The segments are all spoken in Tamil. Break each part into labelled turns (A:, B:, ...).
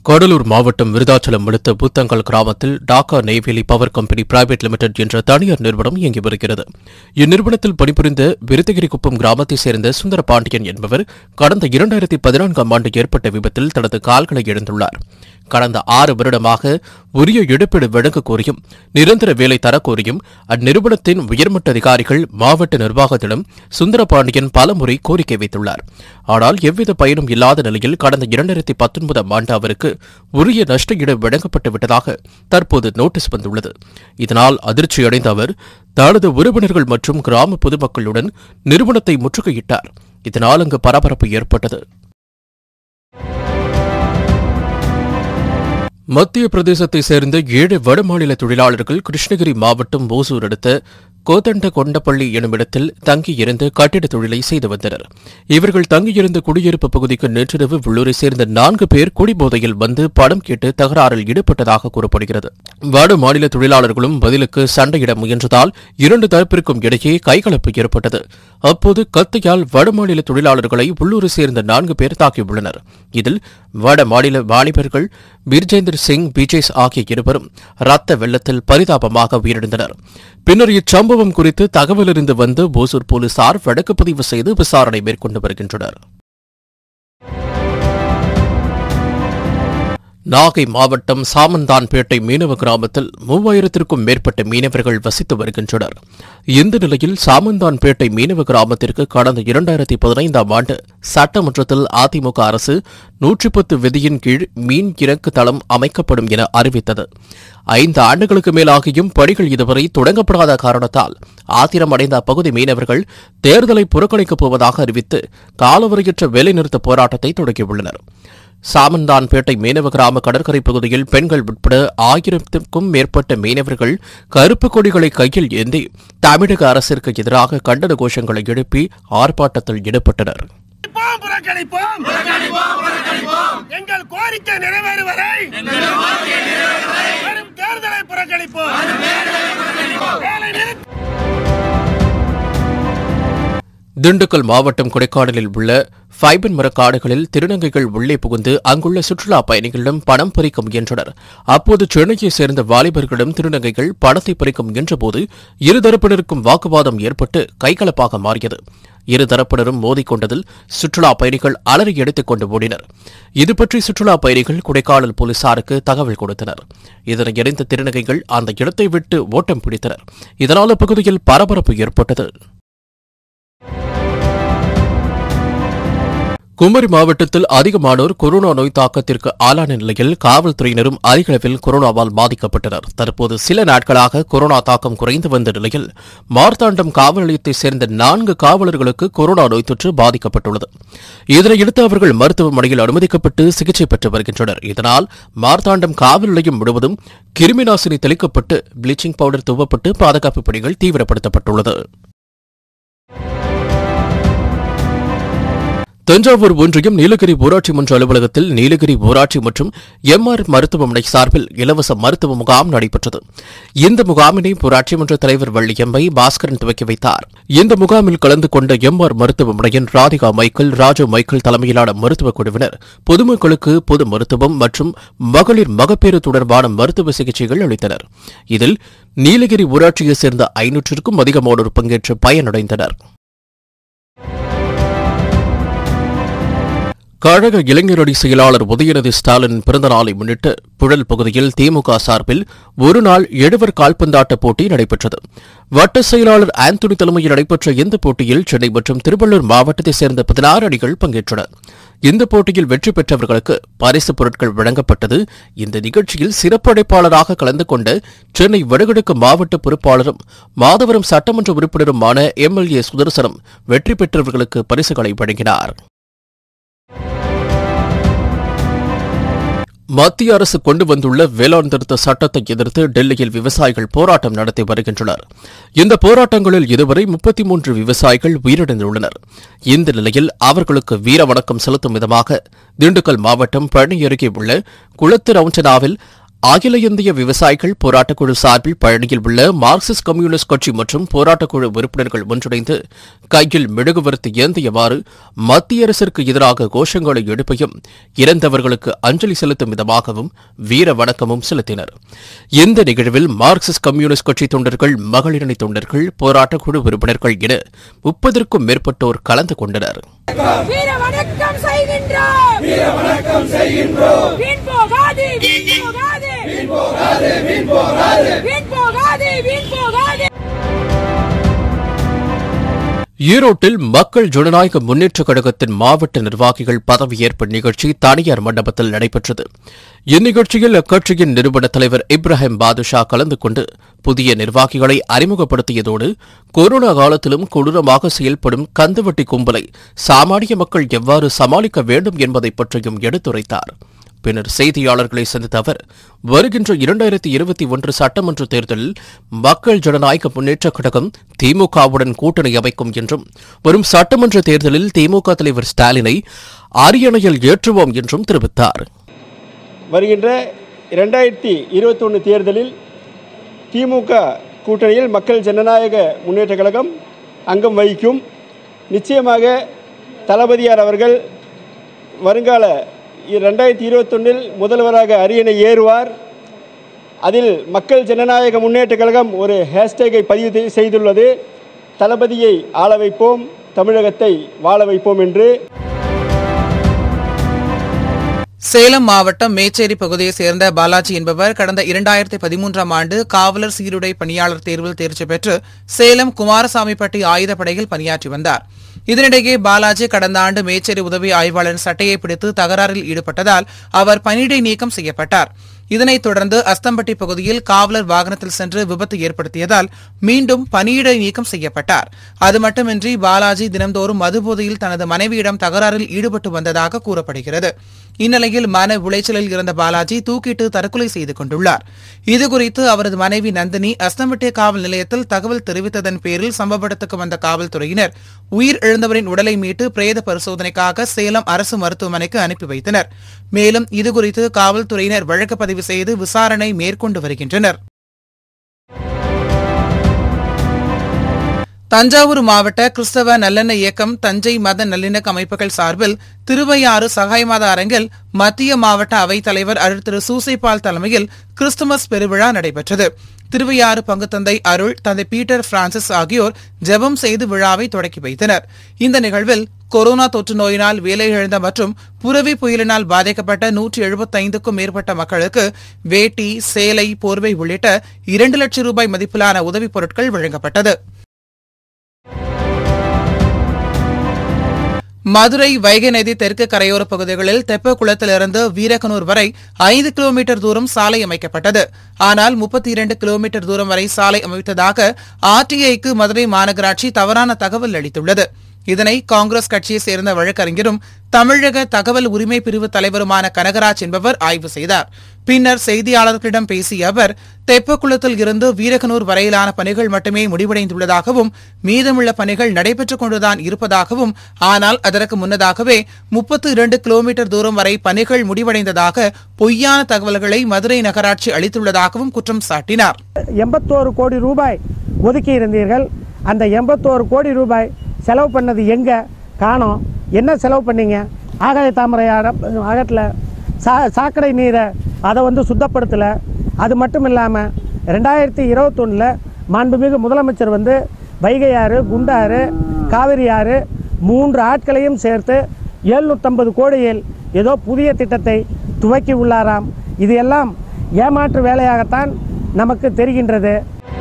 A: கடலூர் மாவட்டம் விருதாச்சலம் அடுத்த புத்தங்கல் கிராமத்தில் டாக்கா Neyveli power company private limited என்ற தனியார் நிறுவனம் இயங்கி வருகிறது இந்நிறுவனத்தில் பணிபுரிந்த விருத்தகிரிக்குப்பம் கிராமத்தைச் சேர்ந்த சுந்தர பாண்டியன் என்பவர் கடந்த இரண்டாயிரத்தி பதினான்காம் ஆண்டு ஏற்பட்ட விபத்தில் தனது கால்களை இழந்துள்ளார் கடந்த ஆறு வருடமாக உரிய இழப்பீடு வழங்க கோரியும் நிரந்தர வேலை தரக்கோரியும் அந்நிறுவனத்தின் உயர்மட்ட அதிகாரிகள் மாவட்ட நிர்வாகத்திடம் சுந்தரபாண்டியன் பலமுறை கோரிக்கை வைத்துள்ளார் ஆனால் எவ்வித பயனும் இல்லாத நிலையில் கடந்த இரண்டாயிரத்தி பத்தொன்பதாம் ஆண்டு அவருக்கு உரிய நஷ்ட ஈடு வழங்கப்பட்டு விட்டதாக தற்போது நோட்டீஸ் வந்துள்ளது இதனால் அதிர்ச்சியடைந்த அவர் தனது உறவினர்கள் மற்றும் கிராம பொதுமக்களுடன் நிறுவனத்தை முற்றுகையிட்டார் இதனால் அங்கு பரபரப்பு ஏற்பட்டது மத்திய பிரதேசத்தைச் சேர்ந்த ஏழு வடமாநில தொழிலாளர்கள் கிருஷ்ணகிரி மாவட்டம் ஓசூர் அடுத்த கோதண்ட கொண்டப்பள்ளி எனுமிடத்தில் தங்கியிருந்து கட்டிட தொழிலை செய்து வந்தனர் இவர்கள் தங்கியிருந்த குடியிருப்பு பகுதிக்கு நேற்றிரவு உள்ளூரை சேர்ந்த நான்கு பேர் குடிபோதையில் வந்து பணம் கேட்டு தகராறில் ஈடுபட்டதாக கூறப்படுகிறது வட மாநில தொழிலாளர்களும் பதிலுக்கு சண்டையிட முயன்றதால் இரண்டு தரப்பிற்கும் இடையே கைகலப்பு ஏற்பட்டது அப்போது கத்தியால் வடமாநில தொழிலாளர்களை உள்ளூரை சேர்ந்த நான்கு பேர் தாக்கியுள்ளனர் இதில் வட மாநில வாலிபர்கள் பிர்ஜேந்தர் சிங் விஜேஸ் ஆகிய இருவரும் ரத்த வெள்ளத்தில் பரிதாபமாக உயிரிழந்தனர் பின்னர் இச்சம்பவம் குறித்து தகவல் அறிந்து வந்த ஓசூர் போலீசார் வழக்கு பதிவு செய்து விசாரணை மேற்கொண்டு வருகின்றனர் நாகை மாவட்டம் சாமந்தான்பேட்டை மீனவ கிராமத்தில் மூவாயிரத்திற்கும் மேற்பட்ட மீனவர்கள் வசித்து வருகின்றனர் இந்த நிலையில் சாமந்தான்பேட்டை மீனவ கிராமத்திற்கு கடந்த இரண்டாயிரத்தி பதினைந்தாம் ஆண்டு சட்டமன்றத்தில் அதிமுக அரசு நூற்றி பத்து விதியின் கீழ் மீன் இறக்கு தளம் அமைக்கப்படும் என அறிவித்தது ஐந்து ஆண்டுகளுக்கு மேலாகியும் பணிகள் இதுவரை தொடங்கப்படாத காரணத்தால் ஆத்திரமடைந்த அப்பகுதி மீனவர்கள் தேர்தலை புறக்கணிக்கப் போவதாக அறிவித்து காலவரையற்ற வேலைநிறுத்த போராட்டத்தை தொடங்கியுள்ளனர் சாமந்தான்பேட்டை மீனவ கிராம கடற்கரை பகுதியில் பெண்கள் உட்பட ஆயிரத்திற்கும் மேற்பட்ட மீனவர்கள் கருப்பு கொடிகளை கையில் ஏந்தி தமிழக அரசிற்கு எதிராக கண்டன கோஷங்களை எழுப்பி ஆர்ப்பாட்டத்தில் ஈடுபட்டனர்
B: புறக்கணிப்போம் புறக்கணிப்போம் எங்கள் கோரிக்கை நிறைவேறும் வரை வரும் தேர்தலை புறக்கணிப்போம் வேலை நிறுத்த
A: திண்டுக்கல் மாவட்டம் கொடைக்கானலில் உள்ள ஃபைபன் மரக்காடுகளில் திருநங்கைகள் உள்ளே புகுந்து அங்குள்ள சுற்றுலா பயணிகளிடம் பணம் பறிக்க முயன்றனர் அப்போது சென்னையைச் சேர்ந்த வாலிபர்களிடம் திருநங்கைகள் பணத்தை பறிக்க முயன்றபோது இருதரப்பினருக்கும் வாக்குவாதம் ஏற்பட்டு கைகலப்பாக மாறியது இருதரப்பினரும் மோதிக்கொண்டதில் சுற்றுலா பயணிகள் அலறி எடுத்துக் கொண்டு ஓடினர் இதுபற்றி சுற்றுலா பயணிகள் கொடைக்கானல் போலீசாருக்கு தகவல் கொடுத்தனர் இதனை அறிந்த திருநங்கைகள் அந்த இடத்தை விட்டு ஓட்டம் பிடித்தனர் இதனால் அப்பகுதியில் பரபரப்பு ஏற்பட்டது குமரி மாவட்டத்தில் அதிகமானோர் கொரோனா நோய் தாக்கத்திற்கு ஆளான நிலையில் காவல்துறையினரும் அதிக அளவில் கொரோனாவால் பாதிக்கப்பட்டனர் தற்போது சில நாட்களாக கொரோனா தாக்கம் குறைந்து வந்த நிலையில் மார்த்தாண்டம் காவல் நிலையத்தைச் சேர்ந்த நான்கு காவலர்களுக்கு கொரோனா நோய் தொற்று பாதிக்கப்பட்டுள்ளது இதனையடுத்து அவர்கள் மருத்துவமனையில் அனுமதிக்கப்பட்டு சிகிச்சை பெற்று வருகின்றனர் இதனால் மார்த்தாண்டம் காவல் நிலையம் முழுவதும் கிருமிநாசினி தெளிக்கப்பட்டு ப்ளீச்சிங் பவுடர் துவப்பட்டு பாதுகாப்பு பணிகள் தீவிரப்படுத்தப்பட்டுள்ளது தஞ்சாவூர் ஒன்றியம் நீலகிரி ஊராட்சி மன்ற அலுவலகத்தில் நீலகிரி ஊராட்சி மற்றும் எம்ஆர் மருத்துவமனை சார்பில் இலவச மருத்துவ முகாம் நடைபெற்றது இந்த முகாமினை ஊராட்சி மன்ற தலைவர் வள்ளியம்மை பாஸ்கரன் துவக்கி வைத்தார் இந்த முகாமில் கலந்து கொண்ட எம்ஆர் மருத்துவமனையின் ராதிகா மைக்கேல் ராஜு மைக்கேல் தலைமையிலான மருத்துவக் குழுவினர் பொதுமக்களுக்கு பொது மருத்துவம் மற்றும் மகளிர் மகப்பேறு தொடர்பான மருத்துவ சிகிச்சைகள் அளித்தனர் இதில் நீலகிரி ஊராட்சியைச் சேர்ந்த ஐநூற்றுக்கும் அதிகமானோர் பங்கேற்று பயனடைந்தனர் கழக இளைஞரணி செயலாளர் உதயநிதி ஸ்டாலின் பிறந்த நாளை முன்னிட்டு புழல் பகுதியில் திமுக சார்பில் ஒருநாள் எழுவர் கால்பந்தாட்ட போட்டி நடைபெற்றது வட்ட செயலாளர் ஆந்தனி தலைமையில் நடைபெற்ற இந்த போட்டியில் சென்னை மற்றும் திருவள்ளூர் மாவட்டத்தைச் சேர்ந்த பதினாறு அணிகள் பங்கேற்றன இந்த போட்டியில் வெற்றி பெற்றவர்களுக்கு பரிசுப் பொருட்கள் வழங்கப்பட்டது இந்த நிகழ்ச்சியில் சிறப்பு அழைப்பாளராக கலந்து கொண்ட சென்னை வடகிழக்கு மாவட்ட பொறுப்பாளரும் மாதவரம் சட்டமன்ற உறுப்பினருமான எம்எல்ஏ சுதர்சனம் வெற்றி பெற்றவர்களுக்கு பரிசுகளை வழங்கினார் மத்திய அரசு கொண்டு வந்துள்ள வேளாண் திருத்த சட்டத்தை எதிர்த்து டெல்லியில் விவசாயிகள் போராட்டம் நடத்தி வருகின்றனர் இந்த போராட்டங்களில் இதுவரை முப்பத்தி மூன்று விவசாயிகள் உயிரிழந்துள்ளனர் இந்த நிலையில் அவர்களுக்கு வீர வணக்கம் செலுத்தும் விதமாக திண்டுக்கல் மாவட்டம் பழனி அருகே உள்ள குளத்து ரவுண்டனாவில் அகில இந்திய விவசாயிகள் போராட்டக்குழு சார்பில் பழனியில் உள்ள மார்க்சிஸ்ட் கம்யூனிஸ்ட் கட்சி மற்றும் போராட்டக்குழு உறுப்பினர்கள் ஒன்றிணைந்து கையில் மெழுகுவர்த்தி ஏந்தியவாறு மத்திய அரசிற்கு எதிராக கோஷங்களை எழுப்பியும் இறந்தவர்களுக்கு அஞ்சலி செலுத்தும் விதமாகவும் வீர வணக்கமும் செலுத்தினர் இந்த நிகழ்வில் மார்க்சிஸ்ட் கம்யூனிஸ்ட் கட்சி தொண்டர்கள் மகளிரணி தொண்டர்கள் போராட்டக்குழு உறுப்பினர்கள் என முப்பதற்கும் மேற்பட்டோர் கலந்து கொண்டனர்
C: வீர வணக்கம் செய்கின்றோம் வீர வணக்கம் செய்கின்றோம் வீண் போகாதே வீண் போகாதே வீண் போகாதே வீண் போகாதே வீண் போகாதே வீண் போகாதே
A: ஈரோட்டில் மக்கள் ஜனநாயக முன்னேற்றக் கழகத்தின் மாவட்ட நிர்வாகிகள் பதவியேற்பு நிகழ்ச்சி தனியார் மண்டபத்தில் நடைபெற்றது இந்நிகழ்ச்சியில் அக்கட்சியின் நிறுவன தலைவர் இப்ராஹிம் பாதுஷா கலந்து கொண்டு புதிய நிர்வாகிகளை அறிமுகப்படுத்தியதோடு கொரோனா காலத்திலும் கொடூரமாக செயல்படும் கந்துவட்டி கும்பலை சாமானிய மக்கள் எவ்வாறு சமாளிக்க வேண்டும் என்பதை பற்றியும் எடுத்துரைத்தார் பின்னர் செய்தியாளர்களை சந்தித்த அவர் வருகின்ற இரண்டாயிரத்தி இருபத்தி ஒன்று சட்டமன்ற தேர்தலில் மக்கள் ஜனநாயக முன்னேற்றக் கழகம் திமுகவுடன் கூட்டணி அமைக்கும் என்றும் வரும் சட்டமன்ற தேர்தலில் திமுக தலைவர் ஸ்டாலினை அரியணையில் ஏற்றுவோம் என்றும் தெரிவித்தார்
D: வருகின்ற இரண்டாயிரத்தி இருபத்தொன்று தேர்தலில் திமுக கூட்டணியில் மக்கள் ஜனநாயக முன்னேற்றக் கழகம் அங்கம் வகிக்கும் நிச்சயமாக தளபதியார் அவர்கள் வருங்கால ரெண்டாயிரத்தி இருபத்தொன்னில் முதல்வராக அரியணை ஏறுவார் அதில் மக்கள் ஜனநாயக முன்னேற்றக் கழகம் ஒரு ஹேஷ்டேகை பதிவு செய்- செய்துள்ளது தளபதியை ஆள வைப்போம் தமிழகத்தை வாழ வைப்போம் என்று
E: சேலம் மாவட்டம் மேச்சேரி பகுதியைச் சேர்ந்த பாலாஜி என்பவர் கடந்த இரண்டாயிரத்தி பதிமூன்றாம் ஆண்டு காவலர் சீருடை பணியாளர் தேர்வில் தேர்ச்சி பெற்று சேலம் குமாரசாமிப்பட்டி ஆயுதப்படையில் பணியாற்றி வந்தார் இதனிடையே பாலாஜி கடந்த ஆண்டு மேச்சேரி உதவி ஆய்வாளர் சட்டையை பிடித்து தகராறில் ஈடுபட்டதால் அவர் பணியிடை நீக்கம் செய்யப்பட்டார் இதனைத் தொடர்ந்து அஸ்தம்பட்டி பகுதியில் காவலர் வாகனத்தில் சென்று விபத்து ஏற்படுத்தியதால் மீண்டும் பணியிடை நீக்கம் செய்யப்பட்டார் அது மட்டுமின்றி பாலாஜி தினம்தோறும் மதுபோதையில் தனது மனைவியிடம் தகராறில் ஈடுபட்டு வந்ததாக கூறப்படுகிறது இந்நிலையில் மன உளைச்சலில் இருந்த பாலாஜி தூக்கிட்டு தற்கொலை செய்து கொண்டுள்ளார் இதுகுறித்து அவரது மனைவி நந்தினி அஸ்தம்பட்டி காவல் நிலையத்தில் தகவல் தெரிவித்ததன் பேரில் சம்பவ இடத்துக்கு வந்த காவல்துறையினர் உயிர் இழந்தவரின் உடலை மீட்டு பிரேத பரிசோதனைக்காக சேலம் அரசு மருத்துவமனைக்கு அனுப்பி வைத்தனர் மேலும் இதுகுறித்து காவல்துறையினர் வழக்கு பதிவு செய்து விசாரணை மேற்கொண்டு வருகின்றனர் தஞ்சாவூர் மாவட்ட கிறிஸ்தவ நல்லெண்ண இயக்கம் தஞ்சை மத நல்லிணக்க அமைப்புகள் சார்பில் திருவையாறு சகாயமாத அரங்கில் மத்திய மாவட்ட அவைத் தலைவர் அருள் திரு சூசைபால் தலைமையில் கிறிஸ்துமஸ் பெருவிழா நடைபெற்றது திருவையாறு பங்குத்தந்தை அருள் தந்தை பீட்டர் பிரான்சிஸ் ஆகியோர் ஜெபம் செய்து விழாவை தொடக்கி வைத்தனர் இந்த நிகழ்வில் கொரோனா தொற்று நோயினால் வேலை இழந்த மற்றும் புரவி புயலினால் பாதிக்கப்பட்ட நூற்றி எழுபத்தைந்துக்கும் மேற்பட்ட மக்களுக்கு வேட்டி சேலை போர்வை உள்ளிட்ட இரண்டு லட்சம் ரூபாய் மதிப்பிலான உதவிப் பொருட்கள் வழங்கப்பட்டது மதுரை வைகை நதி தெற்கு கரையோர பகுதிகளில் தெப்பக்குளத்திலிருந்து வீரகனூர் வரை ஐந்து கிலோமீட்டர் தூரம் சாலை அமைக்கப்பட்டது ஆனால் முப்பத்தி இரண்டு கிலோமீட்டர் தூரம் வரை சாலை அமைத்ததாக ஆர்டிஐக்கு மதுரை மாநகராட்சி தவறான தகவல் அளித்துள்ளது இதனை காங்கிரஸ் கட்சியைச் சேர்ந்த வழக்கறிஞரும் தமிழக தகவல் உரிமை பிரிவு தலைவருமான கனகராஜ் என்பவர் ஆய்வு செய்தார் பின்னர் செய்தியாளர்களிடம் பேசிய அவர் தெப்பக்குளத்தில் இருந்து வீரகனூர் வரையிலான பணிகள் மட்டுமே முடிவடைந்துள்ளதாகவும் மீதமுள்ள பணிகள் நடைபெற்றுக் கொண்டுதான் இருப்பதாகவும் ஆனால் அதற்கு முன்னதாகவே முப்பத்து இரண்டு கிலோமீட்டர் தூரம் வரை பணிகள் முடிவடைந்ததாக பொய்யான தகவல்களை மதுரை நகராட்சி அளித்துள்ளதாகவும் குற்றம் சாட்டினார்
F: எண்பத்தோரு கோடி ரூபாய் ஒதுக்கி இருந்தீர்கள் அந்த எண்பத்தோரு கோடி ரூபாய் செலவு பண்ணது எங்கே காணோம் என்ன செலவு பண்ணீங்க ஆகாய தாமரை அகத்தில் சா சாக்கடை நீரை அதை வந்து சுத்தப்படுத்தலை அது மட்டும் இல்லாமல் ரெண்டாயிரத்தி இருபத்தொன்னில் மாண்புமிகு முதலமைச்சர் வந்து வைகை ஆறு குண்டாறு காவிரி ஆறு மூன்று ஆட்களையும் சேர்த்து எழுநூற்றம்பது கோடியில் ஏதோ புதிய திட்டத்தை துவக்கி உள்ளாராம் இது எல்லாம் ஏமாற்று வேலையாகத்தான் நமக்கு தெரிகின்றது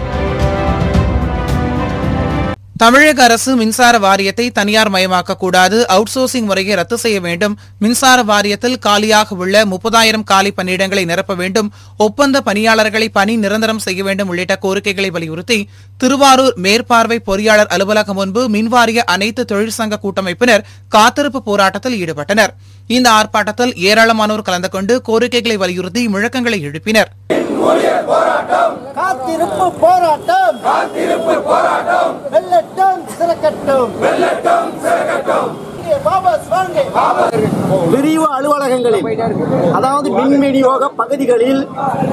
E: தமிழக அரசு மின்சார வாரியத்தை தனியார் மயமாக்க கூடாது அவுட் சோர்சிங் முறையை ரத்து செய்ய வேண்டும் மின்சார வாரியத்தில் காலியாக உள்ள முப்பதாயிரம் காலி பணியிடங்களை நிரப்ப வேண்டும் ஒப்பந்த பணியாளர்களை பணி நிரந்தரம் செய்ய வேண்டும் உள்ளிட்ட கோரிக்கைகளை வலியுறுத்தி திருவாரூர் மேற்பார்வை பொறியாளர் அலுவலகம் முன்பு மின்வாரிய அனைத்து தொழிற்சங்க கூட்டமைப்பினர் காத்திருப்பு போராட்டத்தில் ஈடுபட்டனர் இந்த ஆர்ப்பாட்டத்தில் ஏராளமானோர் கலந்து கொண்டு கோரிக்கைகளை வலியுறுத்தி முழக்கங்களை எழுப்பினர்
G: காத்திருப்பு போராட்டம் காத்திருப்பு போராட்டம் வெள்ளட்டும் சிறக்கட்டும் வெள்ளட்டும் சிறக்கட்டும் வாபஸ் வாங்க பிரிவு அலுவலகங்களில் அதாவது மின் விநியோக பகுதிகளில்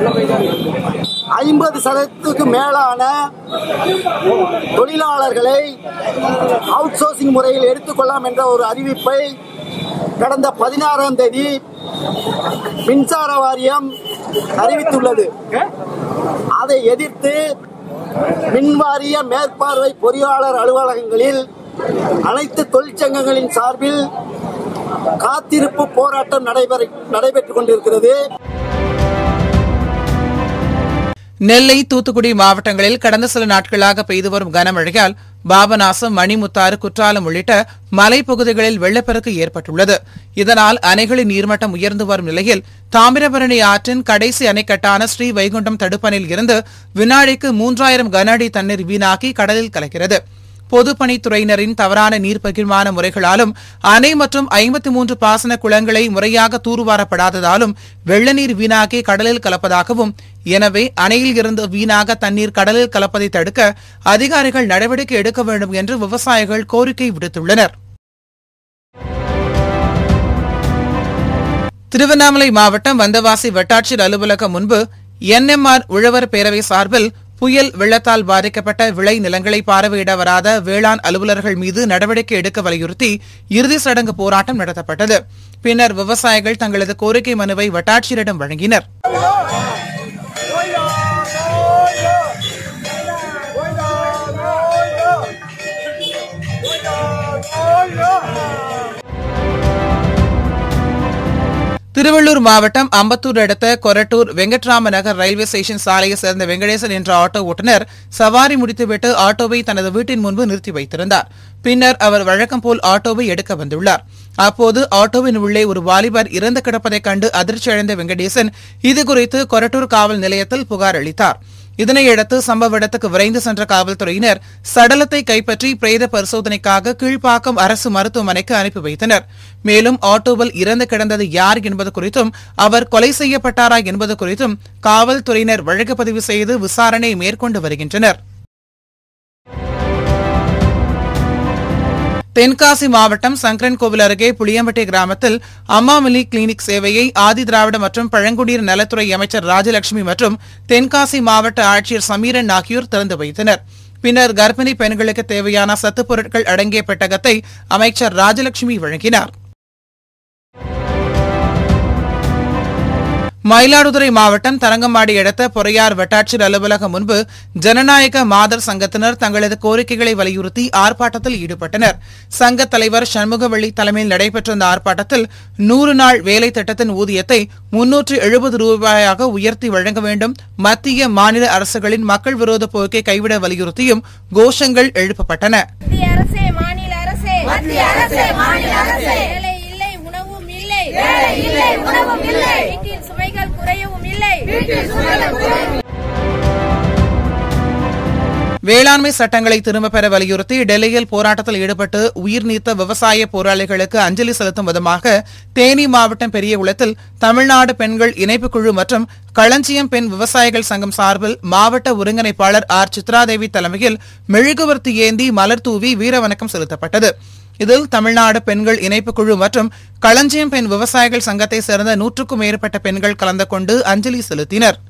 G: ஐம்பது சதத்துக்கு மேலான தொழிலாளர்களை அவுட் சோர்சிங் முறையில் எடுத்துக்கொள்ளலாம் என்ற ஒரு அறிவிப்பை கடந்த பதினாறாம் தேதி மின்சார வாரியம் அறிவித்துள்ளது அதை எதிர்த்து மின்வாரிய மேற்பார்வை பொறியாளர் அலுவலகங்களில் அனைத்து தொழிற்சங்கங்களின் சார்பில் காத்திருப்பு போராட்டம் நடைபெற நடைபெற்றுக் கொண்டிருக்கிறது
E: நெல்லை தூத்துக்குடி மாவட்டங்களில் கடந்த சில நாட்களாக பெய்து வரும் கனமழையால் பாபநாசம் மணிமுத்தாறு குற்றாலம் உள்ளிட்ட மலைப்பகுதிகளில் வெள்ளப்பெருக்கு ஏற்பட்டுள்ளது இதனால் அணைகளின் நீர்மட்டம் உயர்ந்து வரும் நிலையில் தாமிரபரணி ஆற்றின் கடைசி அணைக்கட்டான ஸ்ரீ வைகுண்டம் தடுப்பணையில் இருந்து வினாடிக்கு மூன்றாயிரம் கன அடி தண்ணீர் வீணாக்கி கடலில் கலக்கிறது பொதுப்பணித்துறையினரின் தவறான நீர் பகிர்மான முறைகளாலும் அணை மற்றும் ஐம்பத்தி மூன்று பாசன குளங்களை முறையாக தூர்வாரப்படாததாலும் வெள்ள நீர் வீணாக்கி கடலில் கலப்பதாகவும் எனவே அணையில் இருந்து வீணாக தண்ணீர் கடலில் கலப்பதை தடுக்க அதிகாரிகள் நடவடிக்கை எடுக்க வேண்டும் என்று விவசாயிகள் கோரிக்கை விடுத்துள்ளனர் திருவண்ணாமலை மாவட்டம் வந்தவாசி வட்டாட்சியர் அலுவலகம் முன்பு என்எம்ஆர் உழவர் பேரவை சார்பில் புயல் வெள்ளத்தால் பாதிக்கப்பட்ட விளை நிலங்களை பார்வையிட வராத வேளாண் அலுவலர்கள் மீது நடவடிக்கை எடுக்க வலியுறுத்தி இறுதி சடங்கு போராட்டம் நடத்தப்பட்டது பின்னர் விவசாயிகள் தங்களது கோரிக்கை மனுவை வட்டாட்சியரிடம் வழங்கினர் திருவள்ளூர் மாவட்டம் அம்பத்தூர் அடுத்த கொரட்டூர் வெங்கட்ராம நகர் ரயில்வே ஸ்டேஷன் சாலையை சேர்ந்த வெங்கடேசன் என்ற ஆட்டோ ஓட்டுநர் சவாரி முடித்துவிட்டு ஆட்டோவை தனது வீட்டின் முன்பு நிறுத்தி வைத்திருந்தார் பின்னர் அவர் வழக்கம் போல் ஆட்டோவை எடுக்க வந்துள்ளார் அப்போது ஆட்டோவின் உள்ளே ஒரு வாலிபர் இறந்து கிடப்பதைக் கண்டு அதிர்ச்சியடைந்த வெங்கடேசன் இதுகுறித்து கொரட்டூர் காவல் நிலையத்தில் புகார் அளித்தார் இதனையடுத்து சம்பவ இடத்துக்கு விரைந்து சென்ற காவல்துறையினர் சடலத்தை கைப்பற்றி பிரேத பரிசோதனைக்காக கீழ்ப்பாக்கம் அரசு மருத்துவமனைக்கு அனுப்பி வைத்தனர் மேலும் ஆட்டோவில் இறந்து கிடந்தது யார் என்பது குறித்தும் அவர் கொலை செய்யப்பட்டாரா என்பது குறித்தும் காவல்துறையினர் வழக்கு பதிவு செய்து விசாரணை மேற்கொண்டு வருகின்றனர் தென்காசி மாவட்டம் சங்கரன் கோவில் அருகே புளியம்பட்டி கிராமத்தில் அம்மா மிலி கிளினிக் சேவையை ஆதி திராவிட மற்றும் பழங்குடியினர் நலத்துறை அமைச்சர் ராஜலட்சுமி மற்றும் தென்காசி மாவட்ட ஆட்சியர் சமீரன் ஆகியோர் திறந்து வைத்தனர் பின்னர் கர்ப்பிணி பெண்களுக்கு தேவையான சத்துப் பொருட்கள் அடங்கிய பெட்டகத்தை அமைச்சர் ராஜலட்சுமி வழங்கினார் மயிலாடுதுறை மாவட்டம் தரங்கம்பாடி அடுத்த பொறையார் வட்டாட்சியர் அலுவலகம் முன்பு ஜனநாயக மாதர் சங்கத்தினர் தங்களது கோரிக்கைகளை வலியுறுத்தி ஆர்ப்பாட்டத்தில் ஈடுபட்டனர் சங்க தலைவர் சண்முகவள்ளி தலைமையில் நடைபெற்ற இந்த ஆர்ப்பாட்டத்தில் நூறு நாள் வேலை திட்டத்தின் ஊதியத்தை முன்னூற்று எழுபது ரூபாயாக உயர்த்தி வழங்க வேண்டும் மத்திய மாநில அரசுகளின் மக்கள் விரோத போக்கை கைவிட வலியுறுத்தியும் கோஷங்கள் எழுப்பப்பட்டன
C: மத்திய அரசே மாநில அரசே மத்திய அரசே மாநில அரசே வேலை இல்லை உணவும் இல்லை வேலை இல்லை உணவும் இல்லை வீட்டில் சுமைகள் குறையவும் இல்லை வீட்டில் சுமைகள் குறையவும்
E: வேளாண்மை சட்டங்களை திரும்பப் பெற வலியுறுத்தி டெல்லியில் போராட்டத்தில் ஈடுபட்டு உயிர் நீத்த விவசாய போராளிகளுக்கு அஞ்சலி செலுத்தும் விதமாக தேனி மாவட்டம் பெரியகுளத்தில் தமிழ்நாடு பெண்கள் இணைப்புக் குழு மற்றும் களஞ்சியம் பெண் விவசாயிகள் சங்கம் சார்பில் மாவட்ட ஒருங்கிணைப்பாளர் ஆர் சித்ராதேவி தலைமையில் மெழுகுவர்த்தி ஏந்தி மலர் தூவி வீரவணக்கம் செலுத்தப்பட்டது இதில் தமிழ்நாடு பெண்கள் இணைப்புக் குழு மற்றும் களஞ்சியம் பெண் விவசாயிகள் சங்கத்தை சேர்ந்த நூற்றுக்கும் மேற்பட்ட பெண்கள் கலந்து கொண்டு அஞ்சலி செலுத்தினர்